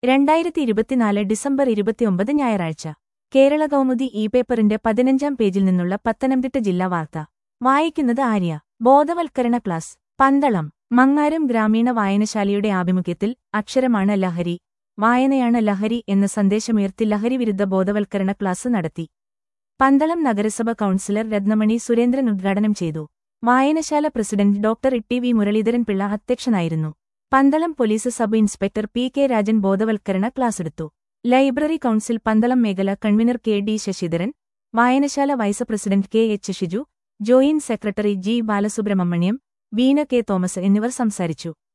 രണ്ടായിരത്തി ഇരുപത്തിനാല് ഡിസംബർ ഇരുപത്തിയൊമ്പത് ഞായറാഴ്ച കേരള കൗമുദി ഇ പേപ്പറിന്റെ പതിനഞ്ചാം പേജിൽ നിന്നുള്ള പത്തനംതിട്ട ജില്ലാ വാർത്ത വായിക്കുന്നത് ആര്യ ബോധവൽക്കരണ ക്ലാസ് പന്തളം മങ്ങാരം ഗ്രാമീണ വായനശാലയുടെ ആഭിമുഖ്യത്തിൽ അക്ഷരമാണ് ലഹരി വായനയാണ് ലഹരി എന്ന സന്ദേശമുയർത്തി ലഹരിവിരുദ്ധ ബോധവൽക്കരണ ക്ലാസ് നടത്തി പന്തളം നഗരസഭ കൗൺസിലർ രത്നമണി സുരേന്ദ്രൻ ഉദ്ഘാടനം ചെയ്തു വായനശാല president doctor Itty V Muraleedharan Pillai അധ്യക്ഷനായിരുന്നു Pandalam police sub inspector P K Rajan ബോധവൽക്കരണ ക്ലാസെടുത്തു ലൈബ്രറി കൗൺസിൽ പന്തളം മേഖല കൺവീനർ കെ ഡി ശശിധരൻ വായനശാല vice president K H Shiju joint secretary G Balasubramaniam Veena K Thomas എന്നിവർ സംസാരിച്ചു